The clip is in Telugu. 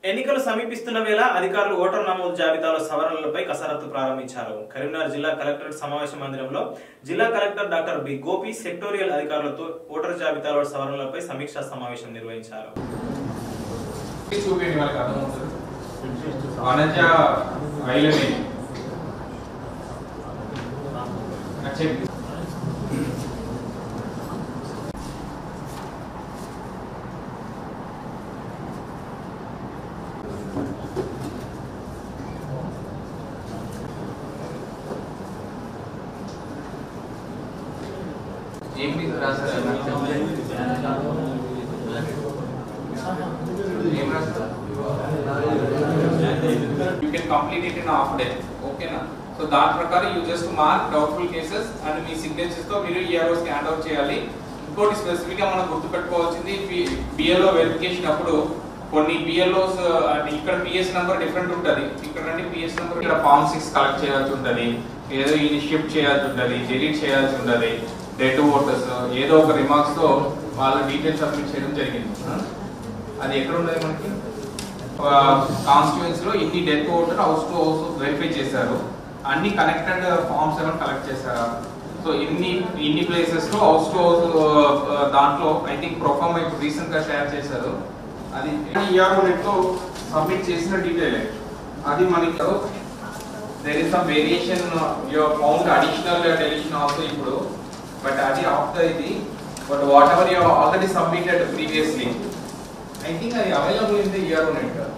ఎన్నికలు సమీపిస్తున్న వేళ అధికారులు ఓటర్ నమోదు జాబితాలో సవరణలపై కసరత్తు ప్రారంభించారు కరీంనగర్ జిల్లా కలెక్టరేట్ సమావేశ మందిరంలో జిల్లా collector doctor B Gopi sectoral అధికారులతో ఓటర్ జాబితాలో సవరణలపై సమీక్షా సమావేశం నిర్వహించారు చూపించండి వాళ్ళకి అర్థమవుతుంది వనజ ఐలమే చెప్పి ఏం మీద రాశారు ఏం రాస్తారు you can complete it in half day ఓకేనా సో దాని ప్రకారం you just mark doubtful cases and మీ సిగ్నేచర్స్ తో మీరు ఈ రోజు హ్యాండ్ అవుట్ చేయాలి ఇంకోటి స్పెసిఫిక్ గా మనం గుర్తుపెట్టుకోవాల్సింది బిఎల్ఓ వెరిఫికేషన్ అప్పుడు కొన్ని బిఎల్ఓస్ అంటే ఇక్కడ పిఎస్ నెంబర్ డిఫరెంట్ ఉంటుంది ఇక్కడ అంటే పిఎస్ నెంబర్ ఇక్కడ ఫామ్ సిక్స్ కలెక్ట్ చేయాల్సి ఉంటుంది ఏదో ఇది షిఫ్ట్ చేయాల్సి ఉంటుంది డిలీట్ చేయాల్సి ఉంటుంది డెడ్ ఓటర్స్ ఏదో ఒక రిమార్క్స్ తో వాళ్ళ డీటెయిల్స్ సబ్మిట్ చేయడం జరిగింది అది ఎక్కడ ఉన్నది మనకి కాన్స్టిట్యూన్స్ లో ఇన్ని death voter house to house verify చేశారు అన్ని కనెక్టెడ్ ఫార్మ్స్ ఏమైనా కలెక్ట్ చేశారా సో ఇన్ని ఇన్ని ప్లేసెస్ లో హౌస్ టు హౌస్ దాంట్లో ఐ థింక్ ప్రొఫామ్ ఇప్పుడు రీసెంట్ గా షేర్ చేశారు అది ఈఆర్ఓ నెట్ లో సబ్మిట్ చేసిన డీటెయిల్ అది మనకి there is some variation your found additional deletion also ఇప్పుడు బట్ అది ఆఫ్ ద ఇది but whatever you already submitted previously I think I available in the year on it.